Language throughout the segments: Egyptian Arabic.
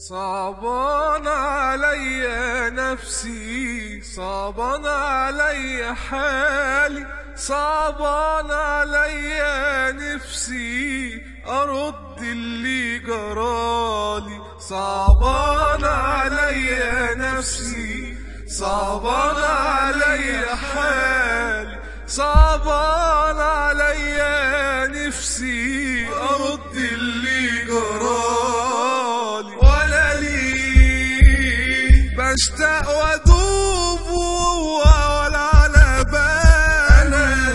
صعبان علي نفسي صعبان علي حالي صعبان علي نفسي أرد اللي جرالي صعبان علي نفسي صعبان علي حالي صعبان علي نفسي أرد اللي جرالي ولا لي بشتاق وادوب ولا على بال انا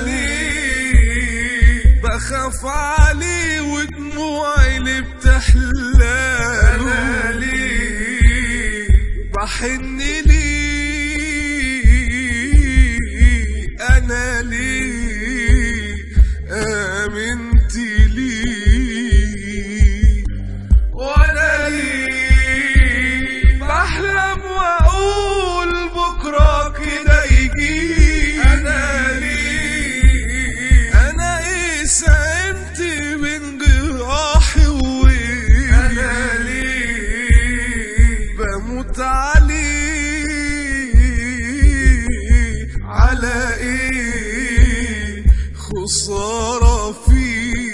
ليه بخاف عليه ودموعي اللي بتحلاله انا ليه بحن ليه انا ليه امنت ليه وانا ليه بحلم واقول بكره كده يجي انا ليه انا ايه ساهمت من جراحي وايه انا ليه بموت عليه على ايه خساره فيه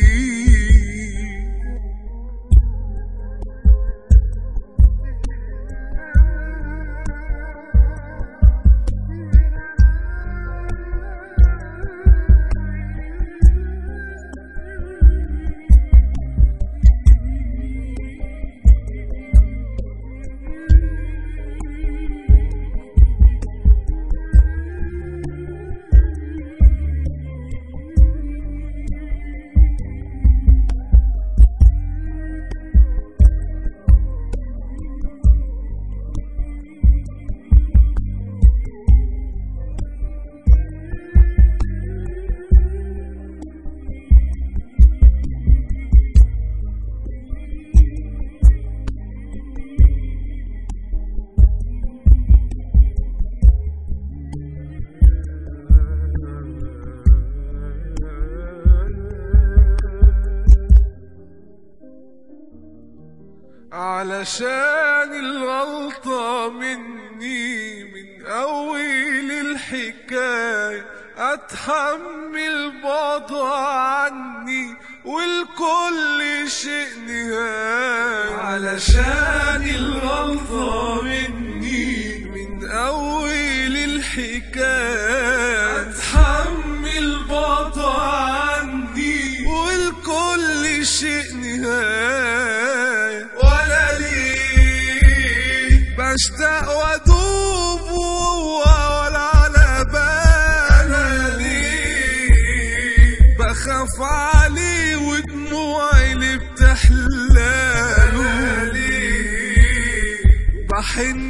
علشان الغلطة مني من أول الحكاية أتحمل بعضها عني والكل شيء نهاية علشان الغلطة مني من أول الحكاية أتحمل بعضها عني والكل شيء نهاية ولا ليه بشتاق وادوب ولا على بال انا ليه بخاف عليه ودموعي اللي بتحلاله انا ليه بحن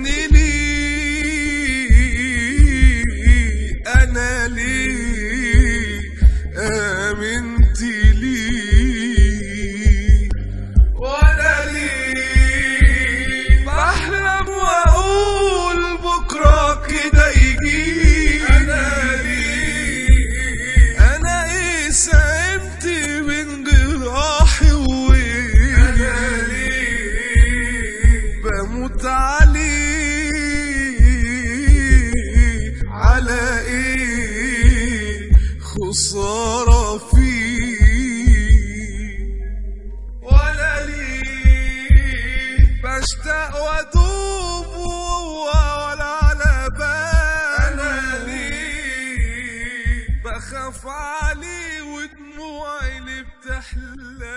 ليه انا ليه امنت ليه وانا ليه بحلم واقول بكره كده يجي انا ليه انا ايه ساهمت من جراحي وايه انا ليه بموت عليه على ايه خساره فيه ولا ليه بشتاق وادوب ولا على بال انا ليه بخاف عليه ودموعي اللي بتحلى